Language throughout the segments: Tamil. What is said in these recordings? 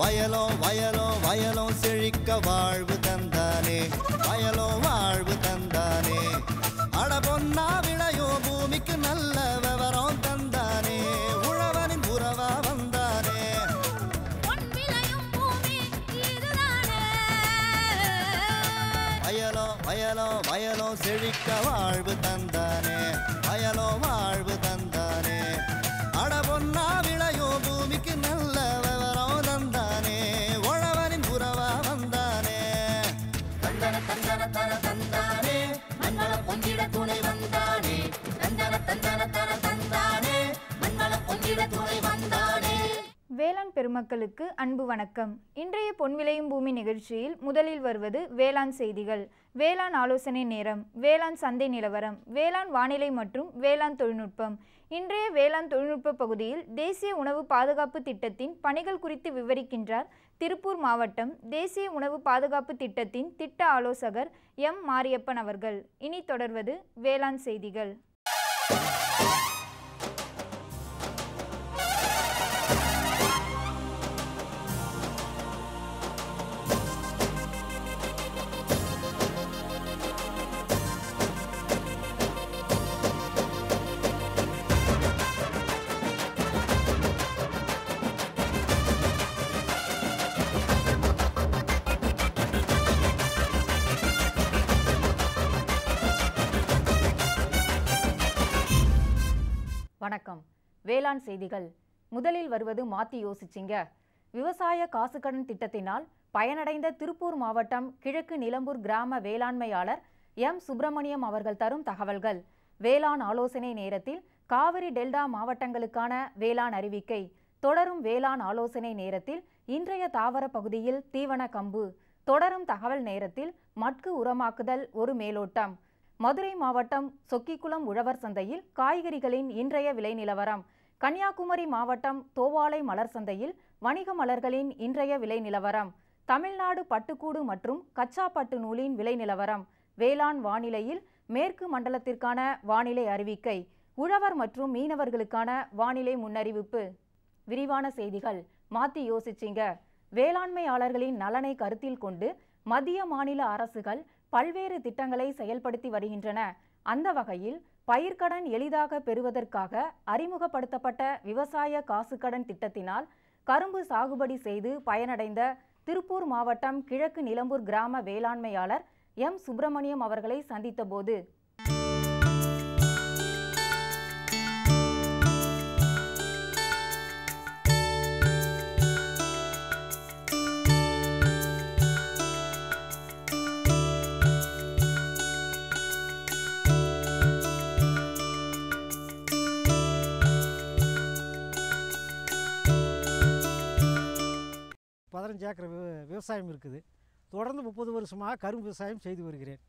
வயலோ வயலோ வயலோ செழிக்க வாழ்வு தந்தானே வயலோ வாழ்வு தந்தானே அட பொன்னா விளையோ பூமிக்கு நல்ல விவரம் தந்தானே உழவனின் உறவா வந்தானே பொன் விளையும் பூமி இதுதானே வயலோ வயலோ வயலோ செழிக்க வாழ்வு தந்தானே வயலோ வாழ்வு தந்தானே அட பொன்னா விளையோ பூமிக்கு நல்ல விவரம் தந்தானே உழவனின் உறவா வந்தானே தந்தன தந்தன தன தந்தானே மண்வள பொங்கிட துணை வந்தானே தந்தன தந்தன தன தந்தானே மண்வள பொங்கிட துணை வந்தானே வேளாண் பெருமக்களுக்கு அன்பு வணக்கம் இன்றைய பொன் விளையும் பூமி நிகழ்ச்சியில் முதலில் வருவது வேளாண் செய்திகள் வேளாண் ஆலோசனை நேரம் வேளாண் சந்தை நிலவரம் வேளாண் வானிலை மற்றும் வேளாண் தொழில்நுட்பம் இன்றைய வேளாண் தொழில்நுட்ப பகுதியில் தேசிய உணவு பாதுகாப்பு திட்டத்தின் பணிகள் குறித்து விவரிக்கின்றார் திருப்பூர் மாவட்டம் தேசிய உணவு பாதுகாப்பு திட்டத்தின் திட்ட ஆலோசகர் எம் மாரியப்பன் அவர்கள் இனி தொடர்வது வேளாண் செய்திகள் வணக்கம் வேளாண் செய்திகள் முதலில் வருவது மாத்தி யோசிச்சிங்க விவசாய காசுக்கடன் திட்டத்தினால் பயனடைந்த திருப்பூர் மாவட்டம் கிழக்கு நிலம்பூர் கிராம வேளாண்மையாளர் எம் சுப்பிரமணியம் அவர்கள் தரும் தகவல்கள் வேளாண் ஆலோசனை நேரத்தில் காவிரி டெல்டா மாவட்டங்களுக்கான வேளாண் அறிவிக்கை தொடரும் வேளாண் ஆலோசனை நேரத்தில் இன்றைய தாவர பகுதியில் தீவன கம்பு தொடரும் தகவல் நேரத்தில் மட்கு உரமாக்குதல் ஒரு மேலோட்டம் மதுரை மாவட்டம் சொக்கிக்குளம் உழவர் சந்தையில் காய்கறிகளின் இன்றைய விலை நிலவரம் கன்னியாகுமரி மாவட்டம் தோவாளை மலர் சந்தையில் வணிக மலர்களின் இன்றைய விலை நிலவரம் தமிழ்நாடு பட்டுக்கூடு மற்றும் கச்சா பட்டு நூலின் விலை நிலவரம் வேளாண் வானிலையில் மேற்கு மண்டலத்திற்கான வானிலை அறிவிக்கை உழவர் மற்றும் மீனவர்களுக்கான வானிலை முன்னறிவிப்பு விரிவான செய்திகள் மாத்தி யோசிச்சிங்க வேளாண்மையாளர்களின் நலனை கருத்தில் கொண்டு மத்திய மாநில அரசுகள் பல்வேறு திட்டங்களை செயல்படுத்தி வருகின்றன அந்த வகையில் பயிர்க்கடன் எளிதாக பெறுவதற்காக அறிமுகப்படுத்தப்பட்ட விவசாய காசுக்கடன் திட்டத்தினால் கரும்பு சாகுபடி செய்து பயனடைந்த திருப்பூர் மாவட்டம் கிழக்கு நிலம்பூர் கிராம வேளாண்மையாளர் எம் சுப்பிரமணியம் அவர்களை சந்தித்தபோது பதினஞ்சு ஏக்கர் விவ விவசாயம் இருக்குது தொடர்ந்து முப்பது வருஷமாக கரும்பு விவசாயம் செய்து வருகிறேன்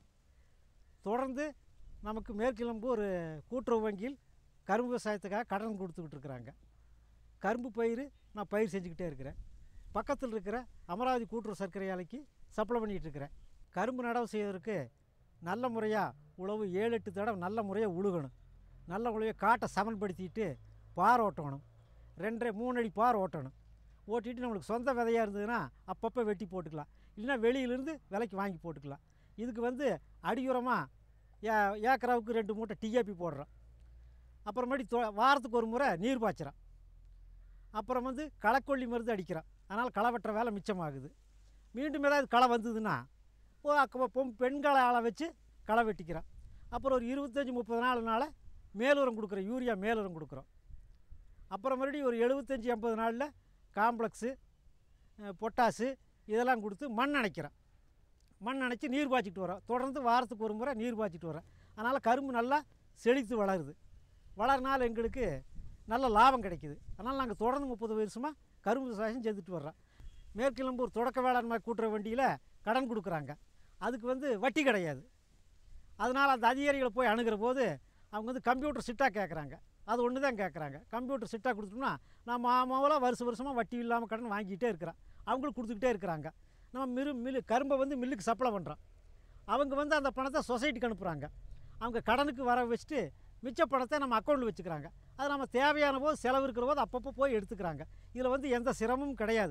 தொடர்ந்து நமக்கு மேற்கிளம்பு ஒரு கூட்டுறவு வங்கியில் கரும்பு விவசாயத்துக்காக கடன் கொடுத்துக்கிட்டு இருக்கிறாங்க கரும்பு பயிர் நான் பயிர் செஞ்சுக்கிட்டே இருக்கிறேன் பக்கத்தில் இருக்கிற அமராவதி கூட்டுறவு சர்க்கரை ஆலைக்கு சப்ளை பண்ணிகிட்டு இருக்கிறேன் கரும்பு நடவு செய்வதற்கு நல்ல முறையாக உழவு ஏழு எட்டு தடவை நல்ல முறையாக உழுகணும் நல்ல முறையாக காட்டை சமன்படுத்திட்டு பார் ஓட்டணும் ரெண்டரை மூணு அடி பார் ஓட்டணும் ஓட்டிட்டு நம்மளுக்கு சொந்த விதையாக இருந்ததுன்னா அப்பப்போ வெட்டி போட்டுக்கலாம் இல்லைன்னா வெளியிலேருந்து விலைக்கு வாங்கி போட்டுக்கலாம் இதுக்கு வந்து அடியுரமாக ஏ ஏக்கராவுக்கு ரெண்டு மூட்டை டிஏபி போடுறோம் அப்புறமேட்டி தொ வாரத்துக்கு ஒரு முறை நீர் பாய்ச்சுறோம் அப்புறம் வந்து களைக்கொல்லி மருந்து அடிக்கிறோம் அதனால் களை வெட்டுற வேலை மிச்சமாகுது மீண்டும் ஏதாவது களை வந்ததுன்னா ஓ அக்க பொம் பெண்களை ஆளை வச்சு களை வெட்டிக்கிறோம் அப்புறம் ஒரு இருபத்தஞ்சி முப்பது நாள்னால மேலுரம் கொடுக்குறோம் யூரியா மேலுரம் கொடுக்குறோம் அப்புறம் மறுபடியும் ஒரு எழுபத்தஞ்சி எண்பது நாளில் காம்ப்ளெக்ஸு அஹ், பொட்டாசு இதெல்லாம் கொடுத்து மண் அணைக்கிறோம் மண் அணைச்சி நீர் பாய்ச்சிட்டு வரோம் தொடர்ந்து வாரத்துக்கு ஒரு முறை நீர் பாய்ச்சிட்டு வரோம் அதனால் கரும்பு நல்லா செழித்து வளருது வளரனால எங்களுக்கு நல்ல லாபம் கிடைக்குது அதனால் நாங்கள் தொடர்ந்து முப்பது வருஷமாக கரும்பு விவசாயம் செய்துட்டு வர்றோம் மேற்கிளம்பூர் தொடக்க வேளாண்மை கூட்டுற வண்டியில் கடன் கொடுக்குறாங்க அதுக்கு வந்து வட்டி கிடையாது அதனால் அந்த அதிகாரிகளை போய் அணுகிற போது அவங்க வந்து கம்ப்யூட்டர் சிட்டாக கேட்குறாங்க அது ஒன்று தான் கேட்குறாங்க கம்ப்யூட்டர் சிட்டாக கொடுத்தோம்னா நான் மாமாவெல்லாம் வருஷம் வருஷமாக வட்டி இல்லாமல் கடன் வாங்கிக்கிட்டே இருக்கிறேன் அவங்களுக்கு கொடுத்துக்கிட்டே இருக்கிறாங்க நம்ம மிரு மில்லு கரும்பை வந்து மில்லுக்கு சப்ளை பண்ணுறோம் அவங்க வந்து அந்த பணத்தை சொசைட்டிக்கு அனுப்புகிறாங்க அவங்க கடனுக்கு வர வச்சுட்டு மிச்ச பணத்தை நம்ம அக்கௌண்ட்டில் வச்சுக்கிறாங்க அது நம்ம தேவையான போது செலவு இருக்கிற போது அப்பப்போ போய் எடுத்துக்கிறாங்க இதில் வந்து எந்த சிரமமும் கிடையாது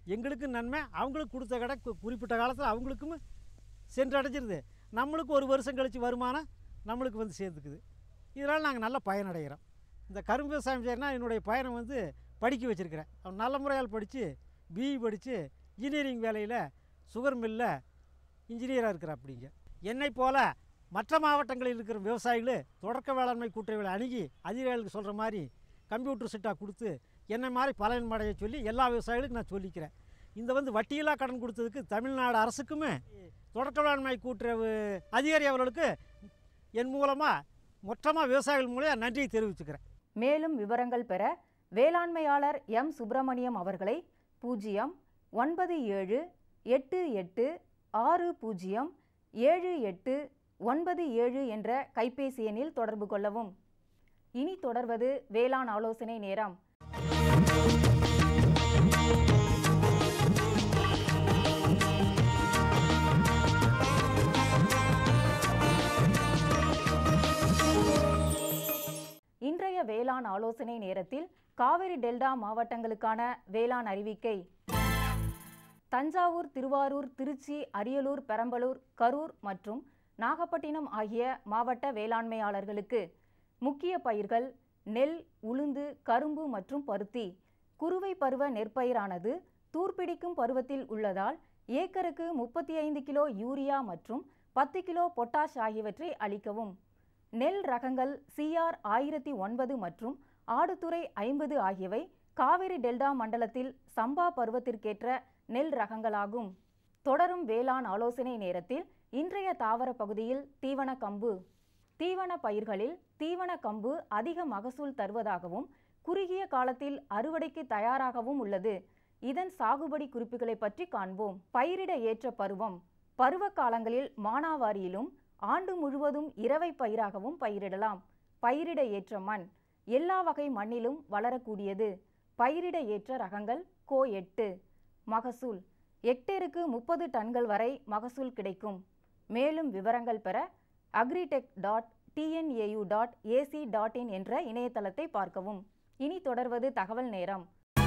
எங்களுக்கும் நன்மை அவங்களுக்கு கொடுத்த கடை கு- குறிப்பிட்ட காலத்தில் அவங்களுக்கும் சென்றடைஞ்சிருது நம்மளுக்கு ஒரு வருஷம் கழித்து வருமானம் நம்மளுக்கு வந்து சேர்ந்துக்குது இதனால் நாங்கள் நல்ல பயனடைகிறோம் இந்த கரும்பு விவசாயம் செய்யறனா என்னுடைய பயணம் வந்து படிக்க வச்சுருக்கிறேன் அவன் நல்ல முறையால் படித்து பிஇ படித்து இன்ஜினியரிங் வேலையில் சுகர் மில்லில் இன்ஜினியராக இருக்கிற அப்படிங்க என்னை போல மற்ற மாவட்டங்களில் இருக்கிற விவசாயிகள் தொடக்க வேளாண்மை கூட்டுறவுகளை அணுகி அதிகாரிகளுக்கு சொல்கிற மாதிரி கம்ப்யூட்டர் செட்டாக கொடுத்து என்னை மாதிரி பலன் அடைய சொல்லி எல்லா விவசாயிகளுக்கும் நான் சொல்லிக்கிறேன் இந்த வந்து வட்டியில்லா கடன் கொடுத்ததுக்கு தமிழ்நாடு அரசுக்குமே தொடக்க வேளாண்மை கூட்டுறவு அதிகாரி அவர்களுக்கு என் மூலமாக மொத்தமாக விவசாயிகள் மூலம் நன்றியை தெரிவிச்சுக்கிறேன் மேலும் விவரங்கள் பெற வேளாண்மையாளர் எம் சுப்பிரமணியம் அவர்களை பூஜ்ஜியம் ஒன்பது ஏழு எட்டு எட்டு ஆறு பூஜ்ஜியம் ஏழு எட்டு ஒன்பது ஏழு என்ற கைபேசி எண்ணில் தொடர்பு கொள்ளவும் இனி தொடர்வது வேளாண் ஆலோசனை நேரம் இன்றைய வேளாண் ஆலோசனை நேரத்தில் காவிரி டெல்டா மாவட்டங்களுக்கான வேளாண் அறிவிக்கை தஞ்சாவூர் திருவாரூர் திருச்சி அரியலூர் பெரம்பலூர் கரூர் மற்றும் நாகப்பட்டினம் ஆகிய மாவட்ட வேளாண்மையாளர்களுக்கு முக்கிய பயிர்கள் நெல் உளுந்து கரும்பு மற்றும் பருத்தி குறுவை பருவ நெற்பயிரானது தூர்பிடிக்கும் பருவத்தில் உள்ளதால் ஏக்கருக்கு முப்பத்தி ஐந்து கிலோ யூரியா மற்றும் பத்து கிலோ பொட்டாஷ் ஆகியவற்றை அளிக்கவும் நெல் ரகங்கள் சிஆர் ஆயிரத்தி ஒன்பது மற்றும் ஆடுதுறை ஐம்பது ஆகியவை காவிரி டெல்டா மண்டலத்தில் சம்பா பருவத்திற்கேற்ற நெல் ரகங்களாகும் தொடரும் வேளாண் ஆலோசனை நேரத்தில் இன்றைய தாவர பகுதியில் தீவன கம்பு தீவன பயிர்களில் தீவன கம்பு அதிக மகசூல் தருவதாகவும் குறுகிய காலத்தில் அறுவடைக்கு தயாராகவும் உள்ளது இதன் சாகுபடி குறிப்புகளை பற்றி காண்போம் பயிரிட ஏற்ற பருவம் பருவ காலங்களில் மானாவாரியிலும் ஆண்டு முழுவதும் இரவை பயிராகவும் பயிரிடலாம் பயிரிட ஏற்ற மண் எல்லா வகை மண்ணிலும் வளரக்கூடியது பயிரிட ஏற்ற ரகங்கள் கோ எட்டு மகசூல் ஹெக்டேருக்கு முப்பது டன்கள் வரை மகசூல் கிடைக்கும் மேலும் விவரங்கள் பெற agritech dot TNAU dot AC dot in என்ற இணையதளத்தை பார்க்கவும் இனி தொடர்வது தகவல் நேரம்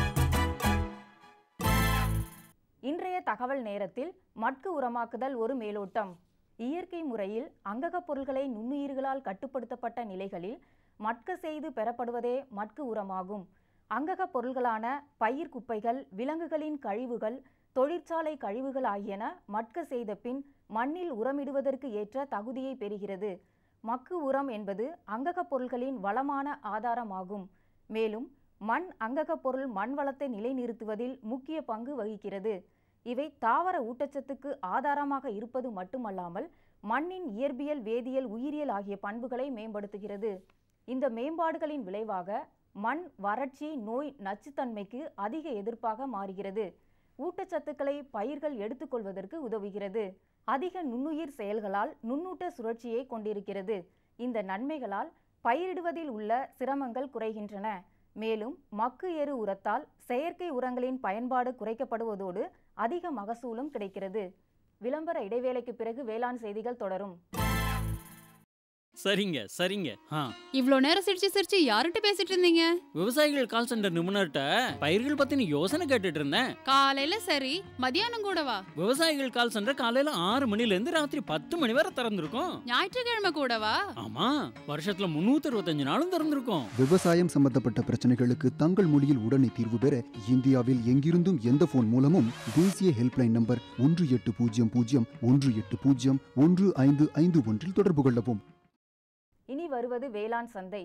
இன்றைய தகவல் நேரத்தில் மட்கு உரமாக்குதல் ஒரு மேலோட்டம் இயற்கை முறையில் அங்ககப் பொருள்களை நுண்ணுயிர்களால் கட்டுப்படுத்தப்பட்ட நிலைகளில் மட்க செய்து பெறப்படுவதே மட்கு உரமாகும் அங்ககப் பொருள்களான பயிர் குப்பைகள் விலங்குகளின் கழிவுகள் தொழிற்சாலை கழிவுகள் ஆகியன மட்க செய்த பின் மண்ணில் உரமிடுவதற்கு ஏற்ற தகுதியை பெறுகிறது மக்கு உரம் என்பது அங்ககப் பொருள்களின் வளமான ஆதாரமாகும் மேலும் மண் அங்ககப் பொருள் மண் வளத்தை நிலைநிறுத்துவதில் முக்கிய பங்கு வகிக்கிறது இவை தாவர ஊட்டச்சத்துக்கு ஆதாரமாக இருப்பது மட்டுமல்லாமல் மண்ணின் இயற்பியல் வேதியியல் உயிரியல் ஆகிய பண்புகளை மேம்படுத்துகிறது இந்த மேம்பாடுகளின் விளைவாக மண் வறட்சி நோய் நச்சுத்தன்மைக்கு அதிக எதிர்ப்பாக மாறுகிறது ஊட்டச்சத்துக்களை பயிர்கள் எடுத்துக்கொள்வதற்கு உதவுகிறது அதிக நுண்ணுயிர் செயல்களால் நுண்ணூட்ட சுழற்சியை கொண்டிருக்கிறது இந்த நன்மைகளால் பயிரிடுவதில் உள்ள சிரமங்கள் குறைகின்றன மேலும் மக்கு எரு உரத்தால் செயற்கை உரங்களின் பயன்பாடு குறைக்கப்படுவதோடு அதிக மகசூலும் கிடைக்கிறது விளம்பர இடைவேளைக்கு பிறகு வேளாண் செய்திகள் தொடரும் சரிங்க சரிங்க ஆ இவ்ளோ நேரம் சிரிச்சு சிரிச்சு யார்கிட்ட பேசிட்டு இருந்தீங்க விவசாயிகள் கால் சென்டர் நிபுணர்கிட்ட பயிர்கள் பத்தின யோசனை கேட்டுட்டு இருந்தேன் காலையில சரி மதியானம் கூடவா விவசாயிகள் கால் சென்டர் காலையில ஆறு மணில இருந்து ராத்திரி பத்து மணி வரை திறந்திருக்கும் ஞாயிற்றுக்கிழமை கூடவா ஆமா வருஷத்துல முன்னூத்தி அறுபத்தஞ்சு நாளும் திறந்திருக்கும் விவசாயம் சம்பந்தப்பட்ட பிரச்சனைகளுக்கு தங்கள் மொழியில் உடனே தீர்வு பெற இந்தியாவில் எங்கிருந்தும் எந்த போன் மூலமும் தேசிய ஹெல்ப்லைன் நம்பர் ஒன்று எட்டு பூஜ்ஜியம் பூஜ்ஜியம் ஒன்று எட்டு பூஜ்ஜியம் ஒன்று ஐந்து ஐந்து ஒன்றில் தொடர்பு கொள்ளவும் இனி வருவது வேளாண் சந்தை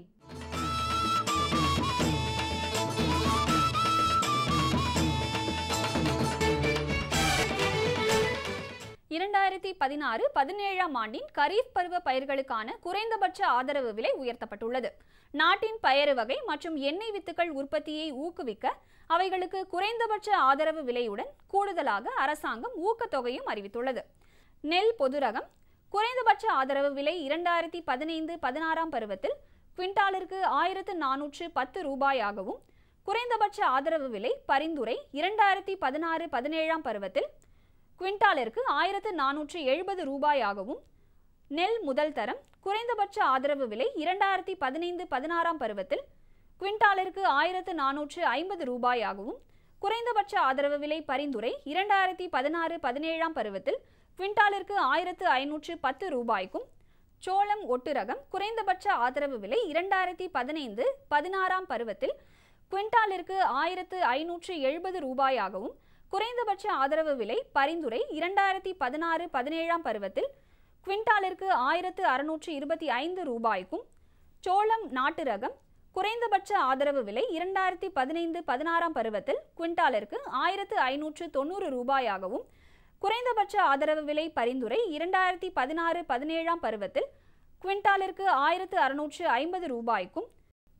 இரண்டாயிரத்தி பதினாறு பதினேழாம் ஆண்டின் கரீஃப் பருவ பயிர்களுக்கான குறைந்தபட்ச ஆதரவு விலை உயர்த்தப்பட்டுள்ளது நாட்டின் பயறு வகை மற்றும் எண்ணெய் வித்துக்கள் உற்பத்தியை ஊக்குவிக்க அவைகளுக்கு குறைந்தபட்ச ஆதரவு விலையுடன் கூடுதலாக அரசாங்கம் ஊக்கத்தொகையும் அறிவித்துள்ளது நெல் பொது ரகம் குறைந்தபட்ச ஆதரவு விலை இரண்டாயிரத்தி பதினைந்து பதினாறாம் பருவத்தில் குவிண்டாலிற்கு ஆயிரத்து நானூற்று பத்து ரூபாயாகவும் குறைந்தபட்ச ஆதரவு விலை பரிந்துரை இரண்டாயிரத்தி பதினாறு பதினேழாம் பருவத்தில் குவிண்டாலிற்கு ஆயிரத்து நானூற்று எழுபது ரூபாயாகவும் நெல் முதல் தரம் குறைந்தபட்ச ஆதரவு விலை இரண்டாயிரத்தி பதினைந்து பதினாறாம் பருவத்தில் குவிண்டாலிற்கு ஆயிரத்து நானூற்று ஐம்பது ரூபாயாகவும் குறைந்தபட்ச ஆதரவு விலை பரிந்துரை இரண்டாயிரத்தி பதினாறு பதினேழாம் பருவத்தில் குவிண்டாலிற்கு ஆயிரத்து ஐநூற்று பத்து ரூபாய்க்கும் சோளம் ஒட்டு ரகம் குறைந்தபட்ச ஆதரவு விலை இரண்டாயிரத்தி பதினைந்து பதினாறாம் பருவத்தில் குவிண்டாலிற்கு ஆயிரத்து ஐநூற்று எழுபது ரூபாயாகவும் குறைந்தபட்ச ஆதரவு விலை பரிந்துரை இரண்டாயிரத்தி பதினாறு பதினேழாம் பருவத்தில் குவிண்டாலிற்கு ஆயிரத்து அறுநூற்று இருபத்தி ஐந்து ரூபாய்க்கும் சோளம் நாட்டு ரகம் குறைந்தபட்ச ஆதரவு விலை இரண்டாயிரத்தி பதினைந்து பதினாறாம் பருவத்தில் குவிண்டாலிற்கு ஆயிரத்து ஐநூற்று தொண்ணூறு ரூபாயாகவும் குறைந்தபட்ச ஆதரவு விலை பரிந்துரை இரண்டாயிரத்தி பதினாறு பதினேழாம் பருவத்தில் குவிண்டாலிற்கு ஆயிரத்து அறுநூற்று ஐம்பது ரூபாய்க்கும்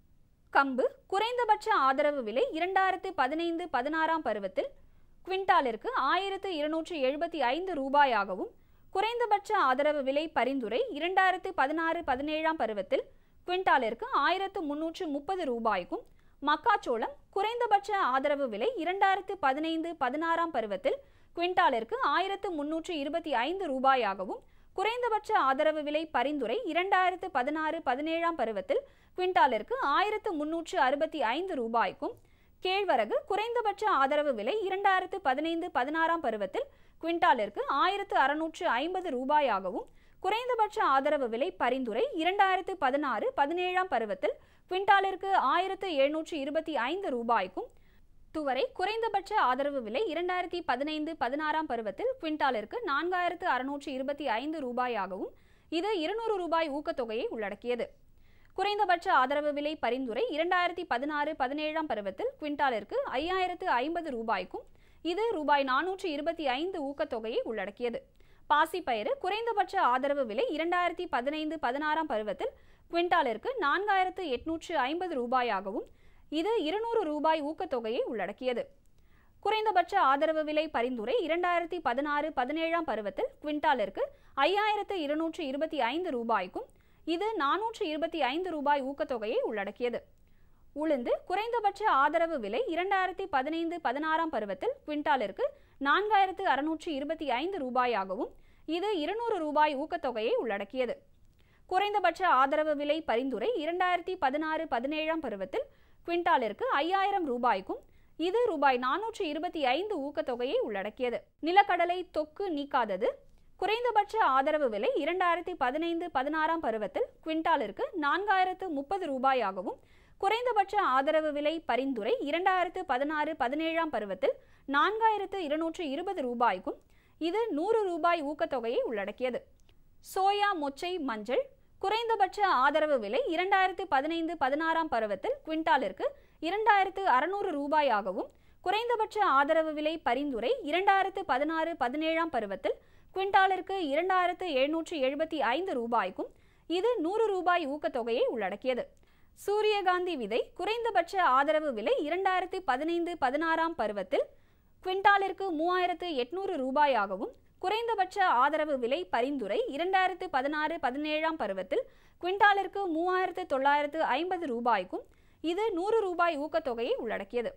கம்பு குறைந்தபட்ச ஆதரவு விலை இரண்டாயிரத்து பதினைந்து பதினாறாம் பருவத்தில் குவிண்டாலிற்கு ஆயிரத்து இருநூற்று எழுபத்தி ஐந்து ரூபாயாகவும் குறைந்தபட்ச ஆதரவு விலை பரிந்துரை இரண்டாயிரத்து பதினாறு பதினேழாம் பருவத்தில் குவிண்டாலிற்கு ஆயிரத்து முன்னூற்று முப்பது ரூபாய்க்கும் மக்காச்சோளம் குறைந்தபட்ச ஆதரவு விலை இரண்டாயிரத்து பதினைந்து பதினாறாம் பருவத்தில் குவிண்டாலிற்கு ஆயிரத்து முன்னூற்று இருபத்தி ஐந்து ரூபாயாகவும் குறைந்தபட்ச ஆதரவு விலை பரிந்துரை இரண்டாயிரத்து பதினாறு பதினேழாம் பருவத்தில் குவிண்டாலிற்கு ஆயிரத்து முன்னூற்று அறுபத்தி ஐந்து ரூபாய்க்கும் கேழ்வரகு குறைந்தபட்ச ஆதரவு விலை இரண்டாயிரத்து பதினைந்து பதினாறாம் பருவத்தில் குவிண்டாலிற்கு ஆயிரத்து அறுநூற்று ஐம்பது ரூபாயாகவும் குறைந்தபட்ச ஆதரவு விலை பரிந்துரை இரண்டாயிரத்து பதினாறு பதினேழாம் பருவத்தில் குவிண்டாலிற்கு ஆயிரத்து எழுநூற்று இருபத்தி ஐந்து ரூபாய்க்கும் துவரை குறைந்தபட்ச ஆதரவு விலை இரண்டாயிரத்தி பதினைந்து பதினாறாம் பருவத்தில் குவிண்டாலிற்கு நான்காயிரத்து அறுநூற்று இருபத்தி ஐந்து ரூபாயாகவும் இது இருநூறு ரூபாய் ஊக்கத்தொகையை உள்ளடக்கியது குறைந்தபட்ச ஆதரவு விலை பரிந்துரை இரண்டாயிரத்தி பதினாறு பதினேழாம் பருவத்தில் குவிண்டாலிற்கு ஐயாயிரத்து ஐம்பது ரூபாய்க்கும் இது ரூபாய் நானூற்று இருபத்தி ஐந்து ஊக்கத்தொகையை உள்ளடக்கியது பாசிப்பயிறு குறைந்தபட்ச ஆதரவு விலை இரண்டாயிரத்தி பதினைந்து பதினாறாம் பருவத்தில் குவிண்டாலிற்கு நான்காயிரத்து எட்நூற்று ஐம்பது ரூபாயாகவும் இது இருநூறு ரூபாய் ஊக்கத்தொகையை உள்ளடக்கியது குறைந்தபட்ச ஆதரவு விலை பரிந்துரை இரண்டாயிரத்தி பதினாறு பதினேழாம் பருவத்தில் குவிண்டாலிற்கு ஐயாயிரத்து இருநூற்று இருபத்தி ஐந்து ரூபாய்க்கும் இது நானூற்று இருபத்தி ஐந்து ரூபாய் ஊக்கத்தொகையை உள்ளடக்கியது உளுந்து குறைந்தபட்ச ஆதரவு விலை இரண்டாயிரத்தி பதினைந்து பதினாறாம் பருவத்தில் குவிண்டாலிற்கு நான்காயிரத்து அறுநூற்று இருபத்தி ஐந்து ரூபாயாகவும் இது இருநூறு ரூபாய் ஊக்கத்தொகையை உள்ளடக்கியது குறைந்தபட்ச ஆதரவு விலை பரிந்துரை இரண்டாயிரத்தி பதினாறு பதினேழாம் பருவத்தில் குவிண்டாலிற்கு ஐயாயிரம் ரூபாய்க்கும் இது ரூபாய் நானூற்று இருபத்தி ஐந்து ஊக்கத்தொகையை உள்ளடக்கியது நிலக்கடலை தொக்கு நீக்காதது குறைந்தபட்ச ஆதரவு விலை இரண்டாயிரத்தி பதினைந்து பதினாறாம் பருவத்தில் குவிண்டாலிற்கு நான்காயிரத்து முப்பது ரூபாயாகவும் குறைந்தபட்ச ஆதரவு விலை பரிந்துரை இரண்டாயிரத்து பதினாறு பதினேழாம் பருவத்தில் நான்காயிரத்து இருநூற்று இருபது ரூபாய்க்கும் இது நூறு ரூபாய் ஊக்கத்தொகையை உள்ளடக்கியது சோயா மொச்சை மஞ்சள் குறைந்தபட்ச ஆதரவு விலை இரண்டாயிரத்து பதினைந்து பதினாறாம் பருவத்தில் குவிண்டாலிற்கு இரண்டாயிரத்து அறுநூறு ரூபாயாகவும் குறைந்தபட்ச ஆதரவு விலை பரிந்துரை இரண்டாயிரத்து பதினாறு பதினேழாம் பருவத்தில் குவிண்டாலிற்கு இரண்டாயிரத்து எழுநூற்று எழுபத்தி ஐந்து ரூபாய்க்கும் இது நூறு ரூபாய் ஊக்கத்தொகையை உள்ளடக்கியது சூரியகாந்தி விதை குறைந்தபட்ச ஆதரவு விலை இரண்டாயிரத்து பதினைந்து பதினாறாம் பருவத்தில் குவிண்டாலிற்கு மூவாயிரத்து எட்நூறு ரூபாயாகவும் குறைந்தபட்ச ஆதரவு விலை பரிந்துரை இரண்டாயிரத்து பதினாறு பதினேழாம் பருவத்தில் குவிண்டாலிற்கு மூவாயிரத்து தொள்ளாயிரத்து ஐம்பது ரூபாய்க்கும் இது நூறு ரூபாய் ஊக்கத்தொகையை உள்ளடக்கியது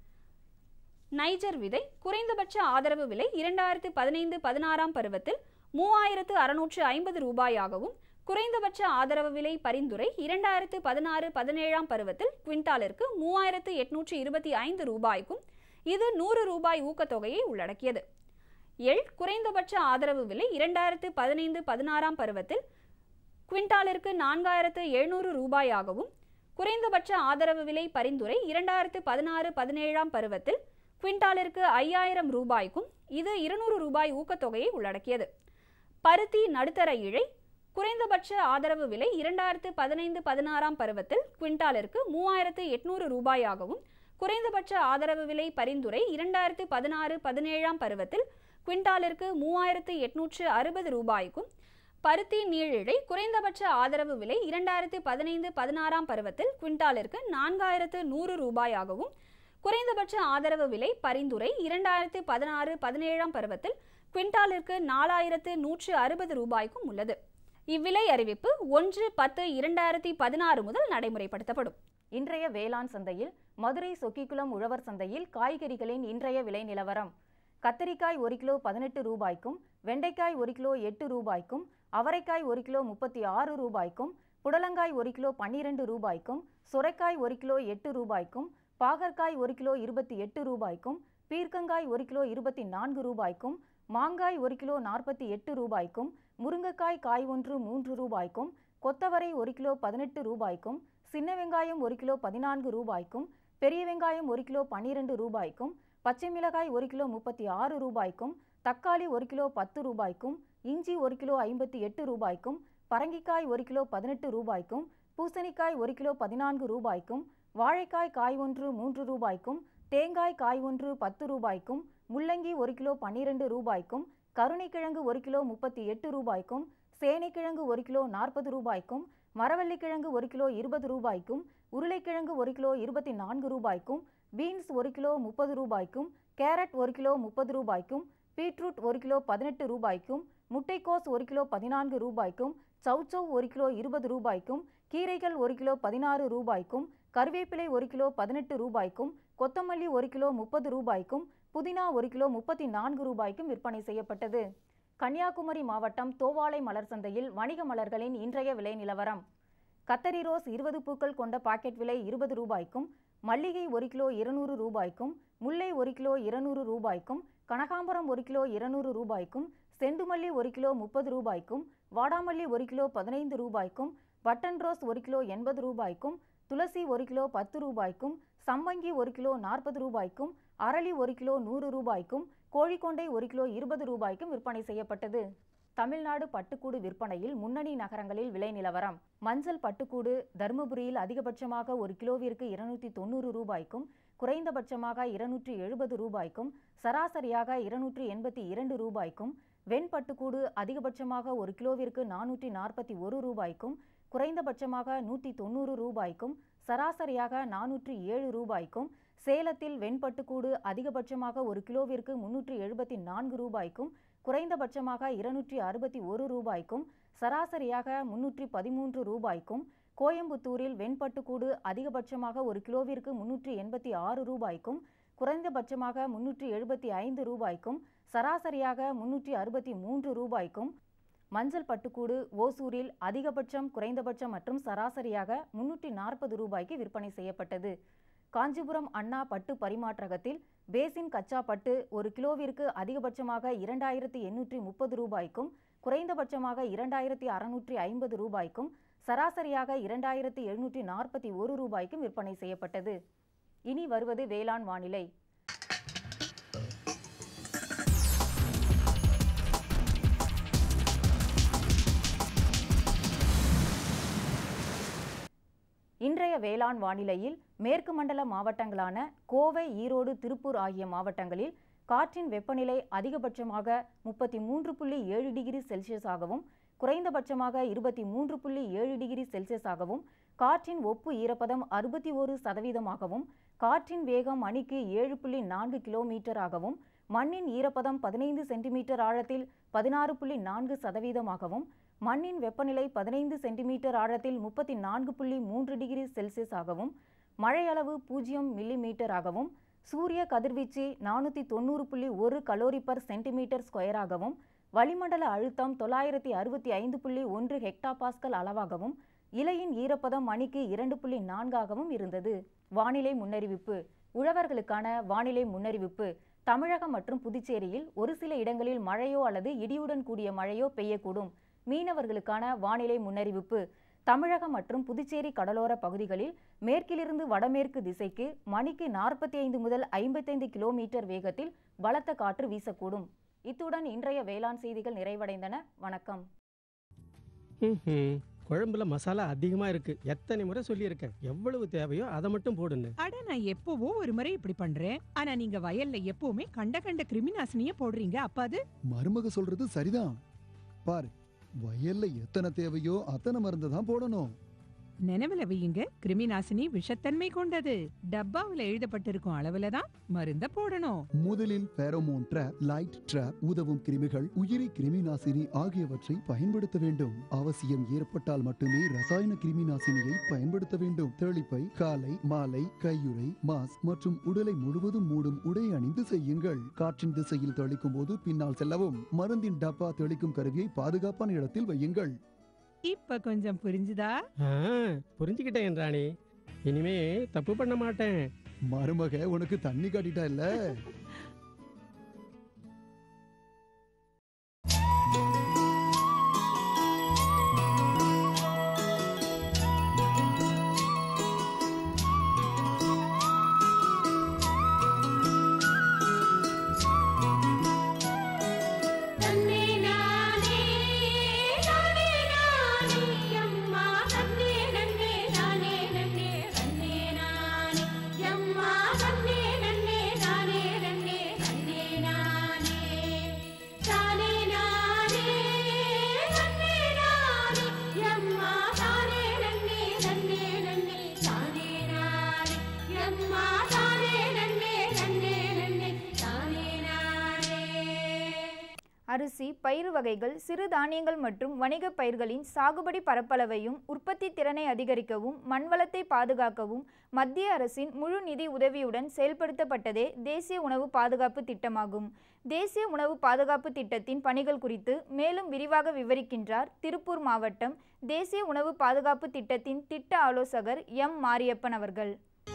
நைஜர் விதை குறைந்தபட்ச ஆதரவு விலை இரண்டாயிரத்து பதினைந்து பதினாறாம் பருவத்தில் மூவாயிரத்து அறுநூற்று ஐம்பது ரூபாயாகவும் குறைந்தபட்ச ஆதரவு விலை பரிந்துரை இரண்டாயிரத்து பதினாறு பதினேழாம் பருவத்தில் குவிண்டாலிற்கு மூவாயிரத்து எட்நூற்று இருபத்தி ஐந்து ரூபாய்க்கும் இது நூறு ரூபாய் ஊக்கத்தொகையை உள்ளடக்கியது எள் குறைந்தபட்ச ஆதரவு விலை இரண்டாயிரத்து பதினைந்து பதினாறாம் பருவத்தில் குவிண்டாலிற்கு நான்காயிரத்து எழுநூறு ரூபாயாகவும் குறைந்தபட்ச ஆதரவு விலை பரிந்துரை இரண்டாயிரத்து பதினாறு பதினேழாம் பருவத்தில் குவிண்டாலிற்கு ஐயாயிரம் ரூபாய்க்கும் இது இருநூறு ரூபாய் ஊக்கத்தொகையை உள்ளடக்கியது பருத்தி நடுத்தர இழை குறைந்தபட்ச ஆதரவு விலை இரண்டாயிரத்து பதினைந்து பதினாறாம் பருவத்தில் குவிண்டாலிற்கு மூவாயிரத்து எட்நூறு ரூபாயாகவும் குறைந்தபட்ச ஆதரவு விலை பரிந்துரை இரண்டாயிரத்து பதினாறு பதினேழாம் பருவத்தில் குவிண்டாலிற்கு மூவாயிரத்து எட்நூற்று அறுபது ரூபாய்க்கும் பருத்தி நீழிழை குறைந்தபட்ச ஆதரவு விலை இரண்டாயிரத்து பதினைந்து பதினாறாம் பருவத்தில் குவிண்டாலிற்கு நான்காயிரத்து நூறு ரூபாயாகவும் குறைந்தபட்ச ஆதரவு விலை பரிந்துரை இரண்டாயிரத்து பதினாறு பதினேழாம் பருவத்தில் குவிண்டாலிற்கு நாலாயிரத்து நூற்று அறுபது ரூபாய்க்கும் உள்ளது இவ்விலை அறிவிப்பு ஒன்று பத்து இரண்டாயிரத்தி பதினாறு முதல் நடைமுறைப்படுத்தப்படும் இன்றைய வேளாண் சந்தையில் மதுரை சொக்கிக்குளம் உழவர் சந்தையில் காய்கறிகளின் இன்றைய விலை நிலவரம் கத்தரிக்காய் ஒரு கிலோ பதினெட்டு ரூபாய்க்கும் வெண்டைக்காய் ஒரு கிலோ எட்டு ரூபாய்க்கும் அவரைக்காய் ஒரு கிலோ முப்பத்தி ஆறு ரூபாய்க்கும் புடலங்காய் ஒரு கிலோ பன்னிரெண்டு ரூபாய்க்கும் சுரைக்காய் ஒரு கிலோ எட்டு ரூபாய்க்கும் பாகற்காய் ஒரு கிலோ இருபத்தி எட்டு ரூபாய்க்கும் பீர்க்கங்காய் ஒரு கிலோ இருபத்தி நான்கு ரூபாய்க்கும் மாங்காய் ஒரு கிலோ நாற்பத்தி எட்டு ரூபாய்க்கும் முருங்கைக்காய் காய் ஒன்று மூன்று ரூபாய்க்கும் கொத்தவரை ஒரு கிலோ பதினெட்டு ரூபாய்க்கும் சின்ன வெங்காயம் ஒரு கிலோ பதினான்கு ரூபாய்க்கும் பெரிய வெங்காயம் ஒரு கிலோ பன்னிரெண்டு ரூபாய்க்கும் பச்சை மிளகாய் ஒரு கிலோ முப்பத்தி ஆறு ரூபாய்க்கும் தக்காளி ஒரு கிலோ பத்து ரூபாய்க்கும் இஞ்சி ஒரு கிலோ ஐம்பத்தி எட்டு ரூபாய்க்கும் பரங்கிக்காய் ஒரு கிலோ பதினெட்டு ரூபாய்க்கும் பூசணிக்காய் ஒரு கிலோ பதினான்கு ரூபாய்க்கும் வாழைக்காய் காய் ஒன்று மூன்று ரூபாய்க்கும் தேங்காய் காய் ஒன்று பத்து ரூபாய்க்கும் முள்ளங்கி ஒரு கிலோ பன்னிரெண்டு ரூபாய்க்கும் கருணைக்கிழங்கு ஒரு கிலோ முப்பத்தி எட்டு ரூபாய்க்கும் சேனைக்கிழங்கு ஒரு கிலோ நாற்பது ரூபாய்க்கும் மரவள்ளிக்கிழங்கு ஒரு கிலோ இருபது ரூபாய்க்கும் உருளைக்கிழங்கு ஒரு கிலோ இருபத்தி நான்கு ரூபாய்க்கும் பீன்ஸ் ஒரு கிலோ முப்பது ரூபாய்க்கும் கேரட் ஒரு கிலோ முப்பது ரூபாய்க்கும் பீட்ரூட் ஒரு கிலோ பதினெட்டு ரூபாய்க்கும் முட்டைக்கோஸ் ஒரு கிலோ பதினான்கு ரூபாய்க்கும் சௌச்சௌ ஒரு கிலோ இருபது ரூபாய்க்கும் கீரைகள் ஒரு கிலோ பதினாறு ரூபாய்க்கும் கருவேப்பிலை ஒரு கிலோ பதினெட்டு ரூபாய்க்கும் கொத்தமல்லி ஒரு கிலோ முப்பது ரூபாய்க்கும் புதினா ஒரு கிலோ முப்பத்தி நான்கு ரூபாய்க்கும் விற்பனை செய்யப்பட்டது கன்னியாகுமரி மாவட்டம் தோவாளை மலர் சந்தையில் வணிக மலர்களின் இன்றைய விலை நிலவரம் கத்தரி ரோஸ் இருபது பூக்கள் கொண்ட பாக்கெட் விலை இருபது ரூபாய்க்கும் மல்லிகை ஒரு கிலோ இருநூறு ரூபாய்க்கும் முல்லை ஒரு கிலோ இருநூறு ரூபாய்க்கும் கனகாம்பரம் ஒரு கிலோ இருநூறு ரூபாய்க்கும் செண்டுமல்லி ஒரு கிலோ முப்பது ரூபாய்க்கும் வாடாமல்லி ஒரு கிலோ பதினைந்து ரூபாய்க்கும் பட்டன் ரோஸ் ஒரு கிலோ எண்பது ரூபாய்க்கும் துளசி ஒரு கிலோ பத்து ரூபாய்க்கும் சம்பங்கி ஒரு கிலோ நாற்பது ரூபாய்க்கும் அரளி ஒரு கிலோ நூறு ரூபாய்க்கும் கோழிக்கொண்டை ஒரு கிலோ இருபது ரூபாய்க்கும் விற்பனை செய்யப்பட்டது தமிழ்நாடு பட்டுக்கூடு விற்பனையில் முன்னணி நகரங்களில் விலை நிலவரம் மஞ்சள் பட்டுக்கூடு தருமபுரியில் அதிகபட்சமாக ஒரு கிலோவிற்கு இருநூற்றி தொண்ணூறு ரூபாய்க்கும் குறைந்தபட்சமாக இருநூற்றி எழுபது ரூபாய்க்கும் சராசரியாக இருநூற்றி எண்பத்தி இரண்டு ரூபாய்க்கும் வெண்பட்டுக்கூடு அதிகபட்சமாக ஒரு கிலோவிற்கு நானூற்றி நாற்பத்தி ஒரு ரூபாய்க்கும் குறைந்தபட்சமாக நூற்றி தொண்ணூறு ரூபாய்க்கும் சராசரியாக நானூற்றி ஏழு ரூபாய்க்கும் சேலத்தில் வெண்பட்டுக்கூடு அதிகபட்சமாக ஒரு கிலோவிற்கு முன்னூற்றி எழுபத்தி நான்கு ரூபாய்க்கும் குறைந்தபட்சமாக இருநூற்றி அறுபத்தி ஒரு ரூபாய்க்கும் சராசரியாக முன்னூற்றி பதிமூன்று ரூபாய்க்கும் கோயம்புத்தூரில் வெண்பட்டுக்கூடு அதிகபட்சமாக ஒரு கிலோவிற்கு முன்னூற்றி எண்பத்தி ஆறு ரூபாய்க்கும் குறைந்தபட்சமாக முன்னூற்றி எழுபத்தி ஐந்து ரூபாய்க்கும் சராசரியாக முன்னூற்றி அறுபத்தி மூன்று ரூபாய்க்கும் மஞ்சள் பட்டுக்கூடு ஓசூரில் அதிகபட்சம் குறைந்தபட்சம் மற்றும் சராசரியாக முன்னூற்றி நாற்பது ரூபாய்க்கு விற்பனை செய்யப்பட்டது காஞ்சிபுரம் அண்ணா பட்டு பரிமாற்றகத்தில் பேசின் கச்சா பட்டு ஒரு கிலோவிற்கு அதிகபட்சமாக இரண்டாயிரத்தி எண்ணூற்றி முப்பது ரூபாய்க்கும் குறைந்தபட்சமாக இரண்டாயிரத்தி அறுநூற்றி ஐம்பது ரூபாய்க்கும் சராசரியாக இரண்டாயிரத்தி எழுநூற்றி நாற்பத்தி ஒரு ரூபாய்க்கும் விற்பனை செய்யப்பட்டது இனி வருவது வேளாண் வானிலை இன்றைய வேளாண் வானிலையில் மேற்கு மண்டல மாவட்டங்களான கோவை ஈரோடு திருப்பூர் ஆகிய மாவட்டங்களில் காற்றின் வெப்பநிலை அதிகபட்சமாக முப்பத்தி மூன்று புள்ளி ஏழு டிகிரி செல்சியஸாகவும் குறைந்தபட்சமாக இருபத்தி மூன்று புள்ளி ஏழு டிகிரி செல்சியஸாகவும் காற்றின் ஒப்பு ஈரப்பதம் அறுபத்தி ஒரு சதவீதமாகவும் காற்றின் வேகம் மணிக்கு ஏழு புள்ளி நான்கு கிலோமீட்டராகவும் மண்ணின் ஈரப்பதம் பதினைந்து சென்டிமீட்டர் ஆழத்தில் பதினாறு புள்ளி நான்கு சதவீதமாகவும் மண்ணின் வெப்பநிலை பதினைந்து சென்டிமீட்டர் ஆழத்தில் முப்பத்தி நான்கு புள்ளி மூன்று டிகிரி செல்சியஸ் ஆகவும் மழையளவு பூஜ்ஜியம் மில்லி மீட்டராகவும் சூரிய கதிர்வீச்சு நானூற்றி தொண்ணூறு புள்ளி ஒரு கலோரி பர் சென்டிமீட்டர் ஸ்கொயராகவும் வளிமண்டல அழுத்தம் தொள்ளாயிரத்தி அறுபத்தி ஐந்து புள்ளி ஒன்று ஹெக்டா பாஸ்கல் அளவாகவும் இலையின் ஈரப்பதம் மணிக்கு இரண்டு புள்ளி நான்காகவும் இருந்தது வானிலை முன்னறிவிப்பு உழவர்களுக்கான வானிலை முன்னறிவிப்பு தமிழகம் மற்றும் புதுச்சேரியில் ஒரு சில இடங்களில் மழையோ அல்லது இடியுடன் கூடிய மழையோ பெய்யக்கூடும் மீனவர்களுக்கான வானிலை முன்னறிவிப்பு தமிழகம் மற்றும் புதுச்சேரி கடலோர பகுதிகளில் மேற்கிலிருந்து வடமேற்கு திசைக்கு மணிக்கு நாற்பத்தி ஐந்து முதல் ஐம்பத்தைந்து கிலோமீட்டர் வேகத்தில் பலத்த காற்று வீசக்கூடும் இத்துடன் இன்றைய வேளாண் செய்திகள் நிறைவடைந்தன வணக்கம் ம்ஹும். குழம்புல மசாலா அதிகமா இருக்கு எத்தனை முறை சொல்லியிருக்கேன் எவ்வளவு தேவையோ அதை மட்டும் போடுன்னு அட நான் எப்பவோ ஒரு முறை இப்படி பண்றேன் ஆனா நீங்க வயல்ல எப்பவுமே கண்ட கண்ட கிருமி நாசினிய போடுறீங்க அப்ப அது மருமக சொல்றது சரிதான் பாரு வயல்ல எத்தனை தேவையோ அத்தனை மருந்து தான் போடணும் நினைவுல வையுங்க கிருமி நாசினி விஷத்தன்மை கொண்டது டப்பாவுல எழுதப்பட்டிருக்கும் அளவுல தான் மருந்த போடணும் முதலில் பேரோமோன் ட்ராப் லைட் ட்ராப் உதவும் கிருமிகள் உயிரி கிருமி நாசினி ஆகியவற்றை பயன்படுத்த வேண்டும் அவசியம் ஏற்பட்டால் மட்டுமே ரசாயன கிருமி நாசினியை பயன்படுத்த வேண்டும் தெளிப்பை காலை மாலை கையுறை மாஸ்க் மற்றும் உடலை முழுவதும் மூடும் உடை அணிந்து செய்யுங்கள் காற்றின் திசையில் தெளிக்கும் போது பின்னால் செல்லவும் மருந்தின் டப்பா தெளிக்கும் கருவியை பாதுகாப்பான இடத்தில் வையுங்கள் இப்ப கொஞ்சம் புரிஞ்சுதா ஆ, புரிஞ்சுக்கிட்டேன் ராணி இனிமே தப்பு பண்ண மாட்டேன் மருமக உனக்கு தண்ணி காட்டிட்டா இல்ல தன்னே நானே நானே நானே அம்மா தன்னே நன்னே நானே நன்னே தன்னே நானே அம்மா தன்னே நன்னே நானே நன்னே தன்னே நானே தானே நானே தன்னே நானே அம்மா தானே நன்னே தன்னே நன்னே தானே நானே அம்மா தானே நன்னே தன்னே நன்னே தானே நானே அரிசி பயிறு வகைகள் சிறு தானியங்கள் மற்றும் வணிகப் பயிர்களின் சாகுபடி பரப்பளவையும் உற்பத்தி திறனை அதிகரிக்கவும் மண்வளத்தை பாதுகாக்கவும் மத்திய அரசின் முழு நிதி உதவியுடன் செயல்படுத்தப்பட்டதே தேசிய உணவு பாதுகாப்பு திட்டமாகும் தேசிய உணவு பாதுகாப்பு திட்டத்தின் பணிகள் குறித்து மேலும் விரிவாக விவரிக்கின்றார் திருப்பூர் மாவட்டம் தேசிய உணவு பாதுகாப்பு திட்டத்தின் திட்ட ஆலோசகர் எம் மாரியப்பன் அவர்கள்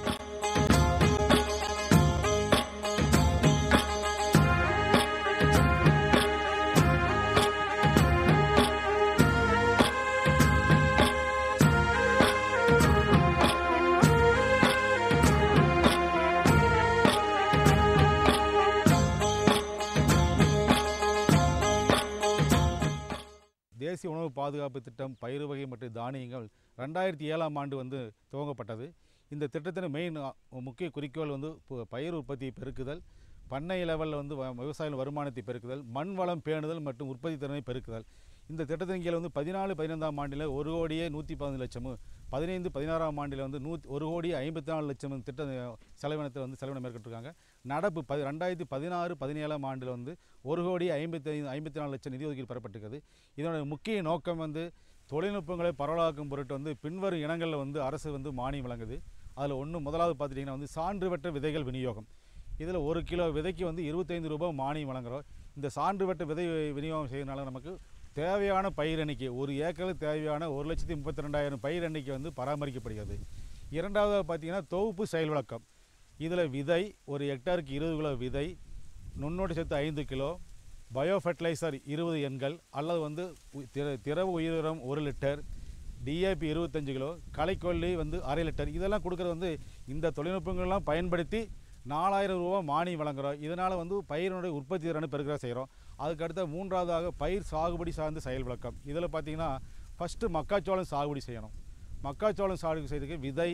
தேசிய உணவு பாதுகாப்பு திட்டம் பயிறு வகை மற்றும் தானியங்கள் ரெண்டாயிரத்தி ஏழாம் ஆண்டு வந்து துவங்கப்பட்டது இந்த திட்டத்தின் மெயின் முக்கிய குறிக்கோள் வந்து பு- பயிர் உற்பத்தியை பெருக்குதல் பண்ணை லெவலில் வந்து வ- விவசாயிகள் வருமானத்தை பெருக்குதல் மண் வளம் பேணுதல் மற்றும் உற்பத்தி திறனை பெருக்குதல் இந்த திட்டத்தின் கீழ் வந்து பதினாலு பதினைந்தாம் ஆண்டில் ஒரு கோடியே நூற்றி பதினஞ்சு லட்சமும் பதினைந்து பதினாறாம் ஆண்டில் வந்து நூற்றி ஒரு கோடி ஐம்பத்தி நாலு லட்சம் திட்ட செலவினத்தை வந்து செலவினம் மேற்கொண்டிருக்காங்க நடப்பு ப ரெண்டாயிரத்தி பதினாறு பதினேழாம் ஆண்டில் வந்து ஒரு கோடி ஐம்பத்தி ஐந்து ஐம்பத்தி நாலு லட்சம் நிதி ஒதுக்கீடு பெறப்பட்டிருக்கிறது இதனோட முக்கிய நோக்கம் வந்து தொழில்நுட்பங்களை பரவலாக்கும் பொருட்டு வந்து பின்வரும் இனங்களில் வந்து அரசு வந்து மானியம் வழங்குது அதில் ஒன்று முதலாவது பார்த்துட்டிங்கன்னா வந்து சான்று பெற்ற விதைகள் விநியோகம் இதில் ஒரு கிலோ விதைக்கு வந்து இருபத்தைந்து ரூபாய் மானியம் வழங்குறோம் இந்த சான்று பெற்ற விதை விநியோகம் செய்யறதுனால நமக்கு தேவையான பயிர் எண்ணிக்கை ஒரு ஏக்கருக்கு தேவையான ஒரு லட்சத்தி முப்பத்தி ரெண்டாயிரம் பயிர் எண்ணிக்கை வந்து பராமரிக்கப்படுகிறது இரண்டாவது பார்த்தீங்கன்னா தொகுப்பு செயல் விளக்கம் இதில் விதை ஒரு ஹெக்டாருக்கு இருபது கிலோ விதை நுண்ணோட்டு சத்து ஐந்து கிலோ பயோ ஃபெர்டிலைசர் இருபது எண்கள் அல்லது வந்து உ- திர திரவ உயிரினம் ஒரு லிட்டர் டிஏபி இருபத்தஞ்சு கிலோ களைக்கொல்லி வந்து அரை லிட்டர் இதெல்லாம் கொடுக்குறது வந்து இந்த தொழில்நுட்பங்கள்லாம் பயன்படுத்தி நாலாயிரம் ரூபா மானியம் வழங்குறோம் இதனால் வந்து பயிரினுடைய உற்பத்தி திறனை பெருக்கிற செய்கிறோம் அதுக்கு அடுத்த மூன்றாவதாக பயிர் சாகுபடி சார்ந்த செயல் விளக்கம் இதில் பார்த்தீங்கன்னா ஃபஸ்ட்டு மக்காச்சோளம் சாகுபடி செய்யணும் மக்காச்சோளம் சாகுபடி செய்யறதுக்கு விதை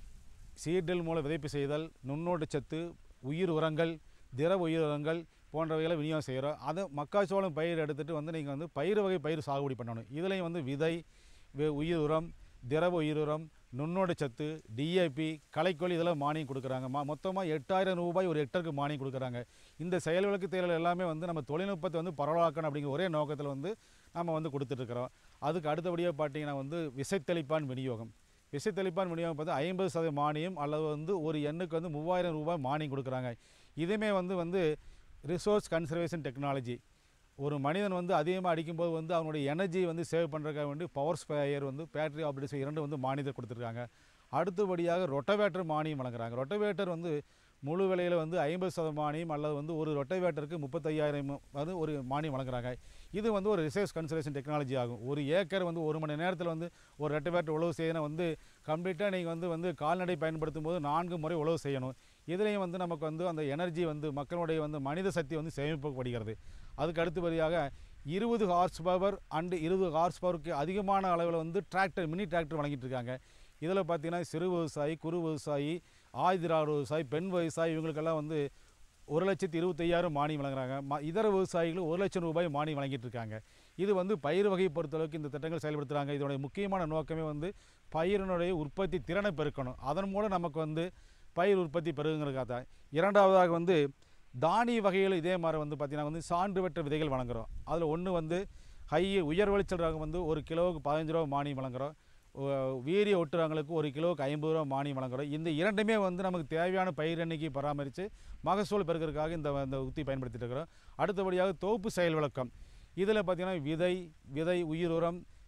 சீர்டல் மூலம் விதைப்பு செய்தல் நுண்ணோட்டு சத்து உயிர் உரங்கள் திரவ உயிர் உரங்கள் போன்றவைகளை விநியோகம் செய்கிறோம் அதை மக்காச்சோளம் பயிர் எடுத்துகிட்டு வந்து நீங்கள் வந்து பயிர் வகை பயிர் சாகுபடி பண்ணணும் இதுலேயும் வந்து விதை வி- உயிர் உரம் திரவ உயிர் உரம் நுண்ணோட்டு சத்து டிஏபி களைக்கொல்லி இதெல்லாம் மானியம் கொடுக்குறாங்க மா மொத்தமாக எட்டாயிரம் ரூபாய் ஒரு ஹெக்டருக்கு மானியம் கொடுக்குறாங்க இந்த செயல் விளக்கு தேர்தல் எல்லாமே வந்து நம்ம தொழில்நுட்பத்தை வந்து பரவலாக்கணும் அப்படிங்கிற ஒரே நோக்கத்தில் வந்து நம்ம வந்து கொடுத்துட்ருக்குறோம் அதுக்கு அடுத்தபடியாக பார்த்தீங்கன்னா வந்து விசைத்தளிப்பான் விநியோகம் விசைத்தளிப்பான் விநியோகம் பார்த்து ஐம்பது சதவீத மானியம் அல்லது வந்து ஒரு எண்ணுக்கு வந்து மூவாயிரம் ரூபாய் மானியம் கொடுக்குறாங்க இதுவுமே வந்து வந்து ரிசோர்ஸ் கன்சர்வேஷன் டெக்னாலஜி ஒரு மனிதன் வந்து அதிகமாக அடிக்கும்போது வந்து அவனுடைய எனர்ஜி வந்து சேவ் பண்ணுறதுக்காக வேண்டி பவர் ஸ்பேயர் வந்து பேட்டரி ஆப்ரேட்டர் இரண்டு வந்து மானியத்தை கொடுத்துருக்காங்க அடுத்தபடியாக ரொட்டவேட்டர் மானியம் வழங்குறாங்க ரொட்டவேட்டர் வந்து முழு விலையில் வந்து ஐம்பது சதவீத மானியம் அல்லது வந்து ஒரு ரொட்டவேட்டருக்கு முப்பத்தையாயிரம் வந்து ஒரு மானியம் வழங்குறாங்க இது வந்து ஒரு ரிசர்ச் கன்சர்வேஷன் டெக்னாலஜி ஆகும் ஒரு ஏக்கர் வந்து ஒரு மணி நேரத்தில் வந்து ஒரு ரொட்டவேட்டர் உழவு செய்யணும் வந்து கம்ப்ளீட்டாக நீங்கள் வந்து வந்து கால்நடை பயன்படுத்தும் போது நான்கு முறை உழவு செய்யணும் இதுலேயும் வந்து நமக்கு வந்து அந்த எனர்ஜி வந்து மக்களுடைய வந்து மனித சக்தி வந்து சேமிக்கப்படுகிறது அதுக்கு அடுத்தபடியாக இருபது ஹார்ஸ் பவர் அண்டு இருபது ஹார்ஸ் பவருக்கு அதிகமான அளவில் வந்து டிராக்டர் மினி டிராக்டர் வழங்கிட்டு இருக்காங்க இதில் பார்த்தீங்கன்னா சிறு விவசாயி குறு விவசாயி ஆதிராடு விவசாயி பெண் விவசாயி இவங்களுக்கெல்லாம் வந்து ஒரு லட்சத்தி இருபத்தையாயிரம் மானியம் வழங்குறாங்க ம இதர விவசாயிகள் ஒரு லட்சம் ரூபாய் மானியம் வழங்கிட்டு இருக்காங்க இது வந்து பயிர் வகையை பொறுத்தளவுக்கு இந்த திட்டங்கள் செயல்படுத்துகிறாங்க இதனுடைய முக்கியமான நோக்கமே வந்து பயிரினுடைய உற்பத்தி திறனை பெருக்கணும் அதன் மூலம் நமக்கு வந்து பயிர் உற்பத்தி பெருகுங்கிறதுக்காக தான் இரண்டாவதாக வந்து தானிய வகைகள் இதே மாதிரி வந்து பார்த்திங்கன்னா வந்து சான்று பெற்ற விதைகள் வழங்குறோம் அதில் ஒன்று வந்து ஹை உயர் விளைச்சல் ரகம் வந்து ஒரு கிலோவுக்கு பதினஞ்சு ரூபா மானியம் வழங்குறோம் ஒ- வீரிய ஒட்டு ரகங்களுக்கு ஒரு கிலோவுக்கு ஐம்பது ரூபா மானியம் வழங்குறோம் இந்த இரண்டுமே வந்து நமக்கு தேவையான பயிர் எண்ணிக்கை பராமரித்து மகசூல் பெருக்கிறதுக்காக இந்த இந்த உத்தி பயன்படுத்திட்டு இருக்கிறோம் அடுத்தபடியாக தொகுப்பு செயல் விளக்கம் இதில் பார்த்திங்கன்னா விதை விதை உயிர் உரம்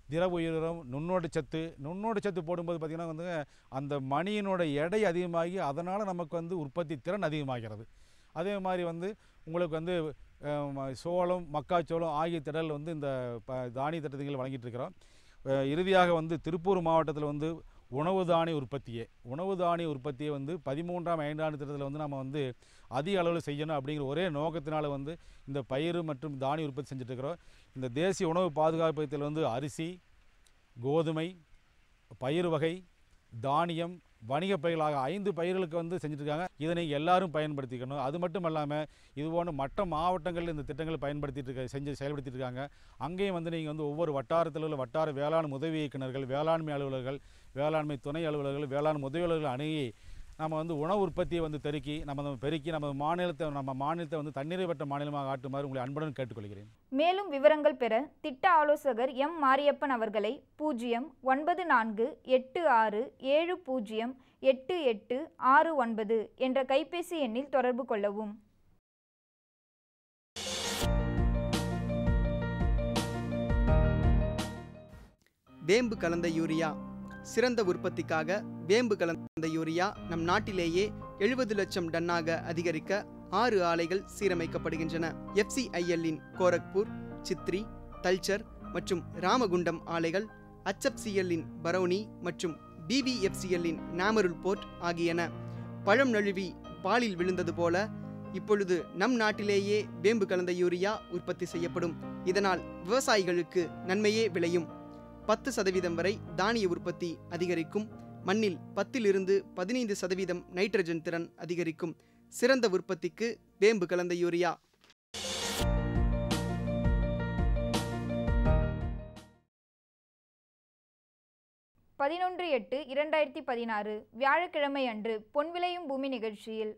திரவ உயிரம் நுண்ணோட்ட சத்து நுண்ணோட்ட சத்து போடும்போது பார்த்திங்கன்னா வந்து அந்த மணியினோட எடை அதிகமாகி அதனால் நமக்கு வந்து உற்பத்தி திறன் அதிகமாகிறது அதே மாதிரி வந்து உங்களுக்கு வந்து அஹ், ம- சோளம் மக்காச்சோளம் ஆகிய திடல் வந்து இந்த ப தானிய திட்டத்தில் வழங்கிட்டு இருக்கிறோம் அஹ், இறுதியாக வந்து திருப்பூர் மாவட்டத்தில் வந்து உணவு தானிய உற்பத்தியை உணவு தானிய உற்பத்தியை வந்து பதிமூன்றாம் ஐந்தாண்டு திட்டத்தில் வந்து நம்ம வந்து அதிக அளவில் செய்யணும் அப்படிங்கிற ஒரே நோக்கத்தினால வந்து இந்த பயிர் மற்றும் தானிய உற்பத்தி செஞ்சுட்டு இருக்கிறோம் இந்த தேசிய உணவு பாதுகாப்பு திட்டத்தில் வந்து அரிசி கோதுமை பயிர் வகை தானியம் வணிகப் பயிர்களாக ஐந்து பயிர்களுக்கு வந்து செஞ்சுட்டு இருக்காங்க இதை நீங்கள் எல்லாரும் பயன்படுத்திக்கணும் அது மட்டும் இல்லாமல் இது போன்ற மற்ற மாவட்டங்களில் இந்த திட்டங்களை பயன்படுத்திட்டு இருக்க செஞ்சு செயல்படுத்திட்டு இருக்காங்க அங்கேயும் வந்து நீங்கள் வந்து ஒவ்வொரு வட்டாரத்தில் உள்ள வட்டார வேளாண் உதவி இயக்குநர்கள் வேளாண்மை அலுவலர்கள் வேளாண்மை துணை அலுவலர்கள் வேளாண் உதவியாளர்கள் அணுகி நம்ம வந்து உணவு உற்பத்தியை வந்து பெருக்கி நம்ம நம்ம பெருக்கி நம்ம மாநிலத்தை நம்ம மாநிலத்தை வந்து தண்ணீரை பெற்ற மாநிலமாக ஆட்டுமாறு உங்களை அன்புடன் கேட்டுக்கொள்கிறேன் மேலும் விவரங்கள் பெற திட்ட ஆலோசகர் எம் மாரியப்பன் அவர்களை பூஜ்ஜியம் ஒன்பது நான்கு எட்டு ஆறு ஏழு பூஜ்ஜியம் எட்டு எட்டு ஆறு ஒன்பது என்ற கைபேசி எண்ணில் தொடர்பு கொள்ளவும் வேம்பு கலந்த யூரியா சிறந்த உற்பத்திக்காக வேம்பு கலந்த யூரியா நம் நாட்டிலேயே எழுபது லட்சம் டன்னாக அதிகரிக்க ஆறு ஆலைகள் சீரமைக்கப்படுகின்றன எஃப்சிஐஎல்லின் கோரக்பூர் சித்ரி தல்ச்சர் மற்றும் ராமகுண்டம் ஆலைகள் HFCL-இன் பரௌனி மற்றும் பிவிஎஃப்சிஎல்லின் நாமருல் போர்ட் ஆகியன பழம் நழுவி பாலில் விழுந்தது போல இப்பொழுது நம் நாட்டிலேயே வேம்பு கலந்த யூரியா உற்பத்தி செய்யப்படும் இதனால் விவசாயிகளுக்கு நன்மையே விளையும் பத்து சதவீதம் வரை தானிய உற்பத்தி அதிகரிக்கும் மண்ணில் பத்திலிருந்து பதினைந்து சதவீதம் நைட்ரஜன் திறன் அதிகரிக்கும் சிறந்த உற்பத்திக்கு வேம்பு கலந்த யூரியா பதினொன்று எட்டு இரண்டாயிரத்தி பதினாறு வியாழக்கிழமை அன்று பொன் விளையும் பூமி நிகழ்ச்சியில்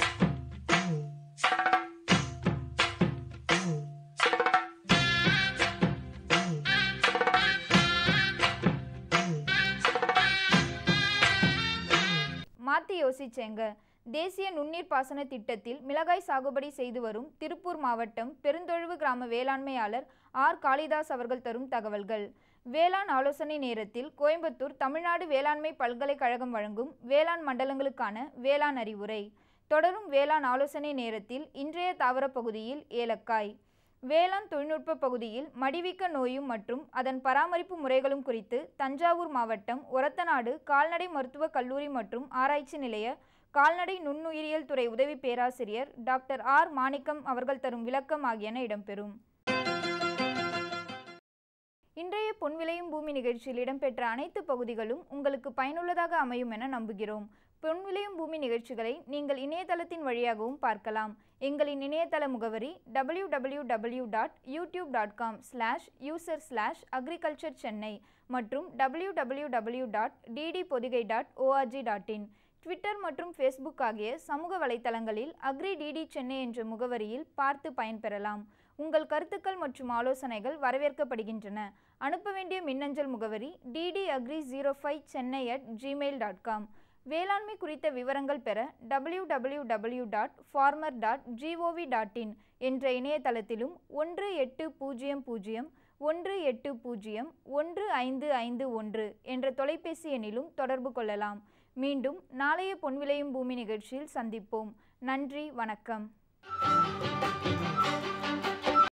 மாத்தி யோசிச்சேங்க தேசிய நுண்ணீர் பாசன திட்டத்தில் மிளகாய் சாகுபடி செய்து வரும் திருப்பூர் மாவட்டம் பெருந்தொழுவு கிராம வேளாண்மையாளர் ஆர் காளிதாஸ் அவர்கள் தரும் தகவல்கள் வேளாண் ஆலோசனை நேரத்தில் கோயம்புத்தூர் தமிழ்நாடு வேளாண்மை பல்கலைக்கழகம் வழங்கும் வேளாண் மண்டலங்களுக்கான வேளாண் அறிவுரை தொடரும் வேளாண் ஆலோசனை நேரத்தில் இன்றைய தாவர பகுதியில் ஏலக்காய் வேளாண் தொழில்நுட்ப பகுதியில் மடிவீக்க நோயும் மற்றும் அதன் பராமரிப்பு முறைகளும் குறித்து தஞ்சாவூர் மாவட்டம் ஒரத்தநாடு கால்நடை மருத்துவக் கல்லூரி மற்றும் ஆராய்ச்சி நிலைய கால்நடை நுண்ணுயிரியல் துறை உதவி பேராசிரியர் டாக்டர் ஆர் மாணிக்கம் அவர்கள் தரும் விளக்கம் ஆகியன இடம்பெறும் இன்றைய பொன் விளையும் பூமி நிகழ்ச்சியில் இடம்பெற்ற அனைத்து பகுதிகளும் உங்களுக்கு பயனுள்ளதாக அமையும் என நம்புகிறோம் பொன் விளையும் பூமி நிகழ்ச்சிகளை நீங்கள் இணையதளத்தின் வழியாகவும் பார்க்கலாம் எங்களின் இணையதள முகவரி W W W dot YouTube dot com slash user slash agriculture Chennai மற்றும் W W W dot DD Podhigai dot ORG dot in Twitter மற்றும் ஃபேஸ்புக் ஆகிய சமூக வலைத்தளங்களில் அக்ரி டிடி சென்னை என்ற முகவரியில் பார்த்து பயன்பெறலாம் உங்கள் கருத்துக்கள் மற்றும் ஆலோசனைகள் வரவேற்கப்படுகின்றன அனுப்ப வேண்டிய மின்னஞ்சல் முகவரி DD agri zero five Chennai at Gmail dot com வேளாண்மை குறித்த விவரங்கள் பெற W W W dot farmer dot GOV dot in என்ற இணையதளத்திலும் ஒன்று எட்டு பூஜ்ஜியம் பூஜ்ஜியம் ஒன்று எட்டு பூஜ்ஜியம் ஒன்று ஐந்து ஐந்து ஒன்று என்ற தொலைபேசி எண்ணிலும் தொடர்பு கொள்ளலாம் மீண்டும் நாளைய பொன்விளையும் பூமி நிகழ்ச்சியில் சந்திப்போம் நன்றி வணக்கம்